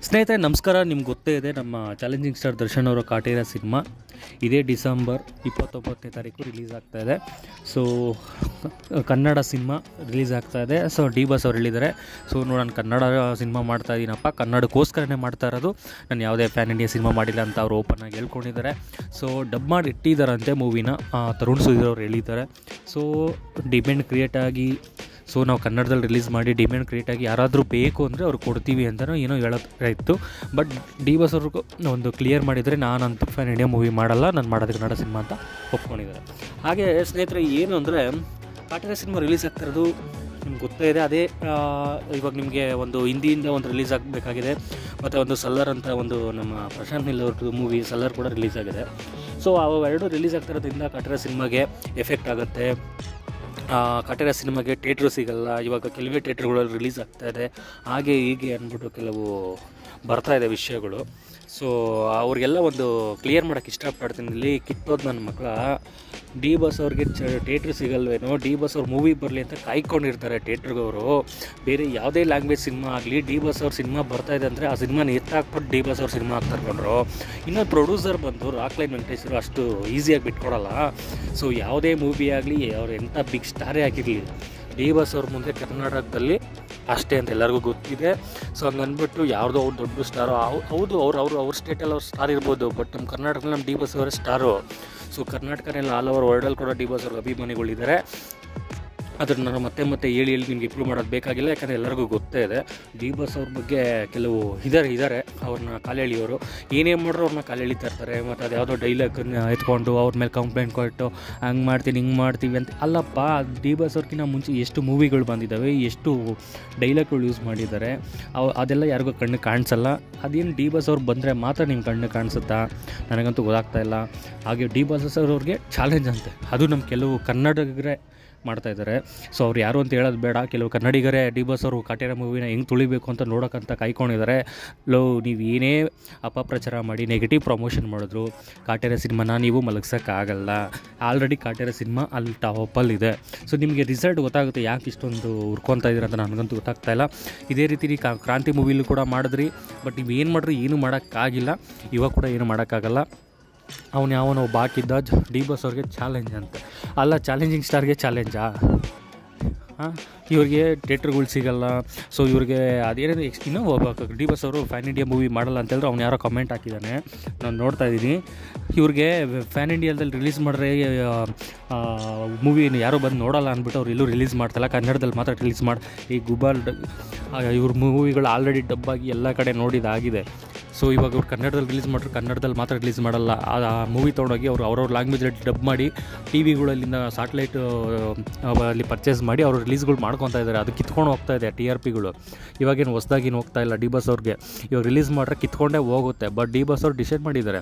ಸ್ನೇಹಿತರೆ ನಮಸ್ಕಾರ ನಿಮ್ಗೆ ಗೊತ್ತೇ ಇದೆ ನಮ್ಮ ಚಾಲೆಂಜಿಂಗ್ ಸ್ಟಾರ್ ದರ್ಶನ್ ಅವರ ಕಾಟೇರ ಸಿನಿಮಾ ಇದೇ ಡಿಸೆಂಬರ್ ಇಪ್ಪತ್ತೊಂಬತ್ತನೇ ತಾರೀಕು ರಿಲೀಸ್ ಆಗ್ತಾ ಇದೆ ಸೊ ಕನ್ನಡ ಸಿನಿಮಾ ರಿಲೀಸ್ ಆಗ್ತಾ ಇದೆ ಸೊ ಡಿ ಬಾಸ್ ಅವ್ರು ಹೇಳಿದ್ದಾರೆ ಸೊ ನೋಡೋಣ ಕನ್ನಡ ಸಿನಿಮಾ ಮಾಡ್ತಾ ಇದ್ದೀನಪ್ಪ ಕನ್ನಡಕ್ಕೋಸ್ಕರನೇ ಮಾಡ್ತಾ ಇರೋದು ನಾನು ಯಾವುದೇ ಪ್ಯಾನ್ ಇಂಡಿಯಾ ಸಿನಿಮಾ ಮಾಡಿಲ್ಲ ಅಂತ ಅವ್ರು ಓಪನ್ ಆಗಿ ಹೇಳ್ಕೊಂಡಿದ್ದಾರೆ ಸೊ ಡಬ್ ಮಾಡಿ ಇಟ್ಟಿದ್ದಾರಂತೆ ಮೂವಿನ ತರುಣ್ ಸುಧೀರ್ ಅವ್ರು ಹೇಳಿದ್ದಾರೆ ಸೊ ಡಿಮ್ಯಾಂಡ್ ಕ್ರಿಯೇಟ್ ಆಗಿ ಸೊ ನಾವು ಕನ್ನಡದಲ್ಲಿ ರಿಲೀಸ್ ಮಾಡಿ ಡಿಮ್ಯಾಂಡ್ ಕ್ರಿಯೇಟ್ ಆಗಿ ಯಾರಾದರೂ ಬೇಕು ಅಂದರೆ ಅವ್ರು ಕೊಡ್ತೀವಿ ಅಂತಲೂ ಏನೋ ಹೇಳೋದಾಯಿತು ಬಟ್ ಡಿ ಬಾಸ್ ಅವ್ರಿಗೂ ಒಂದು ಕ್ಲಿಯರ್ ಮಾಡಿದರೆ ನಾನಂತೂ ಫ್ಯಾನ್ ಇಂಡಿಯಾ ಮೂವಿ ಮಾಡಲ್ಲ ನಾನು ಮಾಡೋದು ಕನ್ನಡ ಸಿನಿಮಾ ಅಂತ ಒಪ್ಕೊಂಡಿದ್ದಾರೆ ಹಾಗೆ ಸ್ನೇಹಿತರೆ ಏನು ಅಂದರೆ ಕಾಟೇರ ಸಿನಿಮಾ ರಿಲೀಸ್ ಆಗ್ತಾ ಇರೋದು ನಿಮ್ಗೆ ಗೊತ್ತೇ ಇದೆ ಅದೇ ಆ, ಇವಾಗ ನಿಮಗೆ ಒಂದು ಹಿಂದಿಯಿಂದ ಒಂದು ರಿಲೀಸ್ ಆಗಬೇಕಾಗಿದೆ ಮತ್ತು ಒಂದು ಸಲ್ಲರ್ ಅಂತ ಒಂದು ನಮ್ಮ ಪ್ರಶಾಂತ್ ನಿಲ್ ಅವ್ರದ್ದು ಮೂವಿ ಸಲ್ಲರ್ ಕೂಡ ರಿಲೀಸ್ ಆಗಿದೆ ಸೊ ಅವೆರಡು ರಿಲೀಸ್ ಆಗ್ತಾ ಇರೋದ್ರಿಂದ ಕಾಟೇರ ಸಿನಿಮಾಗೆ ಎಫೆಕ್ಟ್ ಆಗುತ್ತೆ ಆ, ಕಟೇರ ಸಿನಿಮಾಗೆ ಥಿಯೇಟ್ರು ಸಿಗಲ್ಲ ಇವಾಗ ಕೆಲವೇ ಥಿಯೇಟ್ರ್ಗಳಲ್ಲಿ ರಿಲೀಸ್ ಆಗ್ತಾ ಇದೆ ಹಾಗೆ ಹೀಗೆ ಅಂದ್ಬಿಟ್ಟು ಕೆಲವು ಬರ್ತಾ ಇದೆ ವಿಷಯಗಳು ಸೊ ಅವ್ರಿಗೆಲ್ಲ ಒಂದು ಕ್ಲಿಯರ್ ಮಾಡೋಕ್ಕೆ ಇಷ್ಟಪಡ್ತೀನಿ ಇಲ್ಲಿ ಕಿತ್ತೋದು ನನ್ನ ಮಕ್ಕಳ ಡಿ ಬಸ್ ಅವ್ರಿಗೆ ಚ ಥಿಯೇಟ್ರ್ ಸಿಗಲ್ವೇನೋ ಡಿ ಬಸ್ ಅವ್ರ ಮೂವಿ ಬರಲಿ ಅಂತ ಕಾಯ್ಕೊಂಡಿರ್ತಾರೆ ಥಿಯೇಟ್ರಿಗವರು ಬೇರೆ ಯಾವುದೇ ಲ್ಯಾಂಗ್ವೇಜ್ ಸಿನಿಮಾ ಆಗಲಿ ಡಿ ಬಸ್ ಅವ್ರ ಸಿನಿಮಾ ಬರ್ತಾ ಇದೆ ಅಂದರೆ ಆ ಸಿನಿಮಾನ ಎತ್ತಾಕ್ಬಿಟ್ಟು ಡಿ ಬಸ್ ಅವ್ರ ಸಿನಿಮಾ ಹಾಕ್ತರ್ಕೊಂಡ್ರು ಇನ್ನೊಂದು ಪ್ರೊಡ್ಯೂಸರ್ ಬಂದು ರಾಕ್ಲೈನ್ ವೆಂಕಟೇಶ್ವರು ಅಷ್ಟು ಈಸಿಯಾಗಿ ಬಿಟ್ಕೊಡಲ್ಲ ಸೊ ಯಾವುದೇ ಮೂವಿ ಆಗಲಿ ಅವ್ರು ಎಂಥ ಬಿಗ್ ಸ್ಟಾರೇ ಆಗಿರಲಿ ಡಿ ಬಸ್ ಅವ್ರ ಮುಂದೆ ಕರ್ನಾಟಕದಲ್ಲಿ ಅಷ್ಟೇ ಅಂತ ಎಲ್ಲರಿಗೂ ಗೊತ್ತಿದೆ ಸೊ ಹಂಗೆ ಅಂದ್ಬಿಟ್ಟು ಯಾವುದೋ ಅವ್ರು ದೊಡ್ಡ ಸ್ಟಾರು ಹೌದು ಅವ್ರು ಅವರು ಅವ್ರ ಸ್ಟೇಟಲ್ಲಿ ಅವ್ರು ಸ್ಟಾರ್ ಇರ್ಬೋದು ಬಟ್ ನಮ್ಮ ಕರ್ನಾಟಕದಲ್ಲಿ ನಮ್ಮ ಡಿ ಬಸ್ ಅವರೇ ಸ್ಟಾರು ಸೊ ಕರ್ನಾಟಕನೆಲ್ಲ ಆಲ್ ಓವರ್ ವರ್ಲ್ಡಲ್ಲಿ ಕೂಡ ಡಿ ಬಸ್ ಅವ್ರ ಅಭಿಮಾನಿಗಳಿದ್ದಾರೆ ಅದನ್ನು ನಾನು ಮತ್ತೆ ಮತ್ತೆ ಹೇಳಿ ಹೇಳಿ ನಿಮ್ಗೆ ಇಂಪ್ರೂವ್ ಮಾಡೋದು ಬೇಕಾಗಿಲ್ಲ ಯಾಕಂದರೆ ಎಲ್ಲರಿಗೂ ಗೊತ್ತೇ ಇದೆ ಡಿ ಬಸ್ ಅವ್ರ ಬಗ್ಗೆ ಕೆಲವು ಇದ್ದಾರೆ ಇದ್ದಾರೆ ಅವ್ರನ್ನ ಕಾಲೆಳಿಯೋರು ಏನೇ ಮಾಡ್ರು ಅವ್ರನ್ನ ಕಾಲೆಳಿತಾ ಇರ್ತಾರೆ ಮತ್ತು ಅದು ಯಾವುದೋ ಡೈಲಾಗನ್ನ ಎತ್ಕೊಂಡು ಅವ್ರ ಮೇಲೆ ಕಂಪ್ಲೇಂಟ್ ಕೊಟ್ಟು ಹಂಗೆ ಮಾಡ್ತೀನಿ ಹಿಂಗೆ ಮಾಡ್ತೀವಿ ಅಂತ ಅಲ್ಲಪ್ಪ ಡಿ ಬಸ್ ಅವ್ರಿಗಿಂತ ಮುಂಚೆ ಎಷ್ಟು ಮೂವಿಗಳು ಬಂದಿದ್ದಾವೆ ಎಷ್ಟು ಡೈಲಾಗ್ಗಳು ಯೂಸ್ ಮಾಡಿದ್ದಾರೆ ಅವು ಅದೆಲ್ಲ ಯಾರಿಗೂ ಕಣ್ಣು ಕಾಣಿಸಲ್ಲ ಅದೇನು ಡಿ ಬಸ್ ಅವ್ರು ಬಂದರೆ ಮಾತ್ರ ನಿಮ್ಮ ಕಣ್ಣು ಕಾಣಿಸುತ್ತಾ ನನಗಂತೂ ಗೊತ್ತಾಗ್ತಾ ಇಲ್ಲ ಹಾಗೆ ಡಿ ಬಸ್ ಅವ್ರಿಗೆ ಚಾಲೆಂಜ್ ಅಂತೆ ಅದು ನಮ್ಮ ಕೆಲವು ಕನ್ನಡಿಗರೇ ಮಾಡ್ತಾ ಇದ್ದಾರೆ ಸೊ ಅವ್ರು ಯಾರು ಅಂತ ಹೇಳೋದು ಬೇಡ ಕೆಲವು ಕನ್ನಡಿಗರೇ ಡಿ ಬಸ್ ಅವರು ಕಾಟೇರ ಮೂವಿನ ಹೆಂಗೆ ತುಳಿಬೇಕು ಅಂತ ನೋಡೋಕ್ಕಂತ ಕಾಯ್ಕೊಂಡಿದ್ದಾರೆ ಲೋ ನೀವು ಏನೇ ಅಪಪ್ರಚಾರ ಮಾಡಿ ನೆಗೆಟಿವ್ ಪ್ರಮೋಷನ್ ಮಾಡಿದ್ರು ಕಾಟೇರ ಸಿನಿಮಾನ ನೀವು ಮಲಗ್ಸೋಕ್ಕಾಗಲ್ಲ ಆಲ್ರೆಡಿ ಕಾಟೇರ ಸಿನಿಮಾ ಅಲ್ಲಿ ಟಾಪಲ್ಲಿದೆ ಸೊ ನಿಮಗೆ ರಿಸಲ್ಟ್ ಗೊತ್ತಾಗುತ್ತೆ ಯಾಕೆ ಇಷ್ಟೊಂದು ಹುರ್ಕೊತಾ ಇದ್ದೀರ ಅಂತ ನನಗಂತೂ ಗೊತ್ತಾಗ್ತಾ ಇಲ್ಲ ಇದೇ ರೀತಿ ನೀವು ಕಾ- ಕ್ರಾಂತಿ ಮೂವಿಲೂ ಕೂಡ ಮಾಡಿದ್ರಿ ಬಟ್ ನೀವು ಏನು ಮಾಡಿದ್ರಿ ಏನೂ ಮಾಡೋಕ್ಕಾಗಿಲ್ಲ ಇವಾಗ ಕೂಡ ಏನು ಮಾಡೋಕ್ಕಾಗಲ್ಲ ಅವನು ಯಾವನೋ ಬಾಕಿದ್ದ ಡಿ ಬಸ್ ಅವ್ರಿಗೆ ಚಾಲೆಂಜ್ ಅಂತ ಅಲ್ಲ ಚಾಲೆಂಜಿಂಗ್ ಸ್ಟಾರ್ಗೆ ಚಾಲೆಂಜಾ ಹಾಂ ಇವ್ರಿಗೆ ಥಿಯೇಟ್ರ್ಗಳು ಸಿಗಲ್ಲ ಸೊ ಇವ್ರಿಗೆ ಅದೇನೇನು ಎಕ್ಸ್ ಇನ್ನೂ ಒಬ್ಬ ಡಿ ಬಸ್ ಅವರು ಫ್ಯಾನ್ ಇಂಡಿಯಾ ಮೂವಿ ಮಾಡಲ್ಲ ಅಂತ ಹೇಳಿದ್ರೆ ಅವ್ನು ಯಾರೋ ಕಮೆಂಟ್ ಹಾಕಿದ್ದಾನೆ ನಾನು ನೋಡ್ತಾ ಇದ್ದೀನಿ ಇವ್ರಿಗೆ ಫ್ಯಾನ್ ಇಂಡಿಯಾದಲ್ಲಿ ರಿಲೀಸ್ ಮಾಡಿದ್ರೆ ಮೂವಿ ಯಾರೋ ಬಂದು ನೋಡಲ್ಲ ಅಂದ್ಬಿಟ್ಟು ಅವ್ರು ಎಲ್ಲೂ ರಿಲೀಸ್ ಮಾಡ್ತಾಯಿಲ್ಲ ಕನ್ನಡದಲ್ಲಿ ಮಾತ್ರ ರಿಲೀಸ್ ಮಾಡಿ ಈ ಗುಬಾಲ್ ಡ ಇವ್ರ ಮೂವಿಗಳು ಆಲ್ರೆಡಿ ಡಬ್ಬಾಗಿ ಎಲ್ಲ ಕಡೆ ನೋಡಿದಾಗಿದೆ ಸೊ ಇವಾಗ ಅವ್ರು ಕನ್ನಡದಲ್ಲಿ ರಿಲೀಸ್ ಮಾಡ್ರು ಕನ್ನಡದಲ್ಲಿ ಮಾತ್ರ ರಿಲೀಸ್ ಮಾಡಲ್ಲ ಆ ಮೂವಿ ತೊಗೊಂಡೋಗಿ ಅವರು ಅವ್ರವ್ರ ಲ್ಯಾಂಗ್ವೇಜಲ್ಲಿ ಡಬ್ ಮಾಡಿ ಟಿ ವಿಗಳಲ್ಲಿಂದ ಸಾಟ್ಲೈಟ್ ಅಲ್ಲಿ ಪರ್ಚೇಸ್ ಮಾಡಿ ಅವರು ರಿಲೀಸ್ಗಳು ಮಾಡ್ಕೊತಾ ಇದ್ದಾರೆ ಅದು ಕಿತ್ಕೊಂಡು ಹೋಗ್ತಾ ಇದೆ ಟಿ ಆರ್ ಪಿಗಳು ಇವಾಗೇನು ಹೊಸ್ದಾಗೇನು ಹೋಗ್ತಾ ಇಲ್ಲ ಡಿ ಬಸ್ ಅವ್ರಿಗೆ ಇವಾಗ ರಿಲೀಸ್ ಮಾಡ್ರೆ ಕಿತ್ಕೊಂಡೇ ಹೋಗುತ್ತೆ ಬಟ್ ಡಿ ಬಸ್ ಅವ್ರು ಡಿಸೈಡ್ ಮಾಡಿದ್ದಾರೆ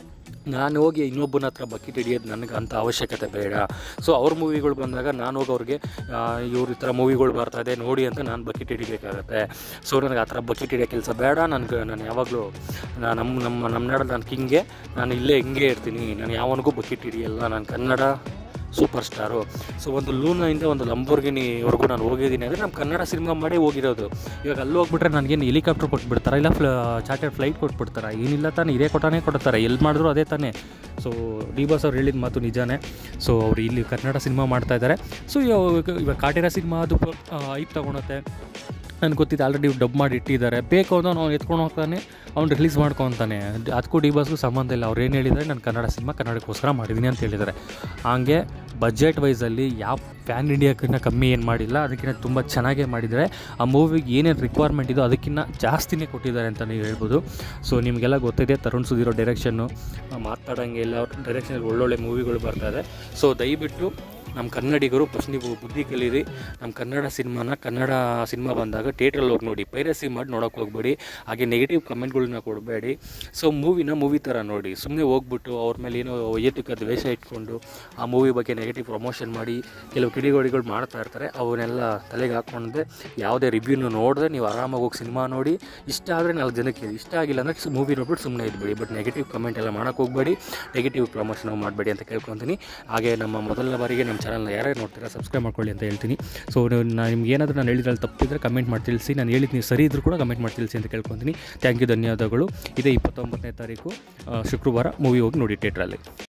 ನಾನು ಹೋಗಿ ಇನ್ನೊಬ್ಬನ ಹತ್ರ ಬಕೆಟ್ ಹಿಡಿಯೋದು ನನಗೆ ಅಂಥ ಅವಶ್ಯಕತೆ ಬೇಡ ಸೊ ಅವ್ರ ಮೂವಿಗಳು ಬಂದಾಗ ನಾನು ಹೋಗಿ ಅವ್ರಿಗೆ ಆ, ಇವ್ರ ಈ ಥರ ಮೂವಿಗಳು ಬರ್ತಾ ಇದೆ ನೋಡಿ ಅಂತ ನಾನು ಬಕೆಟ್ ಹಿಡಿಬೇಕಾಗತ್ತೆ ಸೊ ನನಗೆ ಆ ಥರ ಬಕೆಟ್ ಹಿಡಿಯೋ ಕೆಲಸ ಬೇಡ ನನಗೆ ನಾನು ಯಾವಾಗಲೂ ನಮ್ಮ ನಮ್ಮ ನಮ್ಮ ನಾಡಲ್ಲಿ ನಾನು ಕಿಂಗೆ ನಾನು ಇಲ್ಲೇ ಹಿಂಗೆ ಇರ್ತೀನಿ ನಾನು ಯಾವನಿಗೂ ಬಕೆಟ್ ಹಿಡಿಯಲ್ಲ ನಾನು ಕನ್ನಡ ಸೂಪರ್ ಸ್ಟಾರು ಸೊ ಒಂದು ಲೂನಿಂದ ಒಂದು ಲಂಬೋರ್ಗಿನಿವರೆಗೂ ನಾನು ಹೋಗಿದ್ದೀನಿ ಅಂದರೆ ನಮ್ಮ ಕನ್ನಡ ಸಿನಿಮಾ ಮಾಡೇ ಹೋಗಿರೋದು ಇವಾಗ ಅಲ್ಲಿ ಹೋಗ್ಬಿಟ್ರೆ ನನಗೇನು ಹೆಲಿಕಾಪ್ಟರ್ ಕೊಟ್ಬಿಡ್ತಾರೆ ಇಲ್ಲ ಫ್ಲ ಚಾರ್ಟೆಡ್ ಫ್ಲೈಟ್ ಕೊಟ್ಬಿಡ್ತಾರೆ ಏನಿಲ್ಲ ತಾನೇ ಇದೇ ಕೊಟ್ಟಾನೇ ಕೊಡ್ತಾರೆ ಎಲ್ಲಿ ಮಾಡಿದ್ರು ಅದೇ ತಾನೇ ಸೊ ಡಿ ಬಾಸ್ ಅವ್ರು ಹೇಳಿದ ಮಾತು ನಿಜಾನೇ ಸೊ ಅವ್ರು ಇಲ್ಲಿ ಕನ್ನಡ ಸಿನಿಮಾ ಮಾಡ್ತಾ ಇದ್ದಾರೆ ಸೊ ಇವಾಗ ಇವಾಗ ಕಾಟೇರ ಸಿನಿಮಾ ಅದು ಐಪ್ ತೊಗೊಳತ್ತೆ ನನಗೆ ಗೊತ್ತಿದೆ ಆಲ್ರೆಡಿ ಡಬ್ ಮಾಡಿ ಇಟ್ಟಿದ್ದಾರೆ ಬೇಕು ಅನ್ನೋ ಅವ್ನು ಎತ್ಕೊಂಡು ಹೋಗ್ತಾನೆ ಅವ್ನು ರಿಲೀಸ್ ಮಾಡ್ಕೊತಾನೆ ಅದಕ್ಕೂ ಡಿ ಬಾಸ್ಗೂ ಸಂಬಂಧ ಇಲ್ಲ ಅವ್ರು ಏನು ಹೇಳಿದ್ದಾರೆ ನಾನು ಕನ್ನಡ ಸಿನಿಮಾ ಕನ್ನಡಕ್ಕೋಸ್ಕರ ಮಾಡಿದ್ದೀನಿ ಅಂತ ಹೇಳಿದ್ದಾರೆ ಹಾಗೆ ಬಜೆಟ್ ವೈಸಲ್ಲಿ ಯಾವ ಪ್ಯಾನ್ ಇಂಡಿಯಾಕ್ಕಿಂತ ಕಮ್ಮಿ ಏನು ಮಾಡಿಲ್ಲ ಅದಕ್ಕಿಂತ ತುಂಬ ಚೆನ್ನಾಗೇ ಮಾಡಿದ್ದಾರೆ ಆ ಮೂವಿಗೆ ಏನೇನು ರಿಕ್ವೈರ್ಮೆಂಟ್ ಇದೋ ಅದಕ್ಕಿಂತ ಜಾಸ್ತಿನೇ ಕೊಟ್ಟಿದ್ದಾರೆ ಅಂತ ನೀವು ಹೇಳ್ಬೋದು ಸೊ ನಿಮಗೆಲ್ಲ ಗೊತ್ತಿದೆ ತರುಣ್ ಸುಧೀರೋ ಡೈರೆಕ್ಷನ್ನು ಮಾತಾಡೋಂಗೆ ಎಲ್ಲ ಅವ್ರ ಡೈರೆಕ್ಷನಲ್ಲಿ ಒಳ್ಳೊಳ್ಳೆ ಮೂವಿಗಳು ಬರ್ತಾ ಇದೆ ಸೊ ದಯವಿಟ್ಟು ನಮ್ಮ ಕನ್ನಡಿಗರು ಫಸ್ಟ್ ನೀವು ಬುದ್ಧಿ ಕಲೀರಿ ನಮ್ಮ ಕನ್ನಡ ಸಿನಿಮಾನ ಕನ್ನಡ ಸಿನಿಮಾ ಬಂದಾಗ ಥಿಯೇಟ್ರಲ್ಲಿ ಹೋಗಿ ನೋಡಿ ಪೈರಸಿ ಮಾಡಿ ನೋಡೋಕೆ ಹೋಗಬೇಡಿ ಹಾಗೆ ನೆಗೆಟಿವ್ ಕಮೆಂಟ್ಗಳನ್ನ ಕೊಡಬೇಡಿ ಸೊ ಮೂವಿನ ಮೂವಿ ಥರ ನೋಡಿ ಸುಮ್ಮನೆ ಹೋಗ್ಬಿಟ್ಟು ಅವ್ರ ಮೇಲೆ ಏನೋ ವೈಯಕ್ತಿಕ ದ್ವೇಷ ಇಟ್ಕೊಂಡು ಆ ಮೂವಿ ಬಗ್ಗೆ ನೆಗೆಟಿವ್ ಪ್ರಮೋಷನ್ ಮಾಡಿ ಕೆಲವು ಕಿಡಿಗೋಡಿಗಳು ಮಾಡ್ತಾ ಇರ್ತಾರೆ ಅವನ್ನೆಲ್ಲ ತಲೆಗೆ ಹಾಕ್ಕೊಂಡೆ ಯಾವುದೇ ರಿವ್ಯೂನು ನೋಡಿದ್ರೆ ನೀವು ಆರಾಮಾಗಿ ಹೋಗಿ ಸಿನಿಮಾ ನೋಡಿ ಇಷ್ಟ ಆದರೆ ನಾಲ್ಕು ಜನಕ್ಕೆ ಇಷ್ಟ ಆಗಿಲ್ಲ ಅಂದರೆ ಮೂವಿ ನೋಡ್ಬಿಟ್ಟು ಸುಮ್ಮನೆ ಇದ್ಬೇಡಿ ಬಟ್ ನೆಗೆಟಿವ್ ಕಮೆಂಟ್ ಎಲ್ಲ ಮಾಡೋಕೆ ಹೋಗಬೇಡಿ ನೆಗೆಟಿವ್ ಪ್ರಮೋಷನ್ ಮಾಡಬೇಡಿ ಅಂತ ಕೇಳ್ಕೊತೀನಿ ಹಾಗೆ ನಮ್ಮ ಮೊದಲನೇ ಬಾರಿಗೆ ನಮ್ಮ ಚಾನಲ್ನ ಯಾರ್ಯಾರು ನೋಡ್ತೀರಾ ಸಬ್ಸ್ಕ್ರೈಬ್ ಮಾಡ್ಕೊಳ್ಳಿ ಅಂತ ಹೇಳ್ತೀನಿ ಸೊ ನಾನು ನಿಮ್ಗೆ ಏನಾದರೂ ನಾನು ಹೇಳಿದ್ರಲ್ಲಿ ತಪ್ಪಿದ್ರೆ ಕಮೆಂಟ್ ಮಾಡಿ ತಿಳಿಸಿ ನಾನು ಹೇಳಿದ್ದು ನೀವು ಸರಿ ಇದ್ರೂ ಕೂಡ ಕಮೆಂಟ್ ಮಾಡಿ ತಿಳಿಸಿ ಅಂತ ಕೇಳ್ಕೊತೀನಿ ಥ್ಯಾಂಕ್ ಯು ಧನ್ಯವಾದಗಳು ಇದೇ ಇಪ್ಪತ್ತೊಂಬತ್ತನೇ ತಾರೀಕು ಆ, ಶುಕ್ರವಾರ ಮೂವಿ ಹೋಗಿ ನೋಡಿ ಥಿಯೇಟ್ರಲ್ಲಿ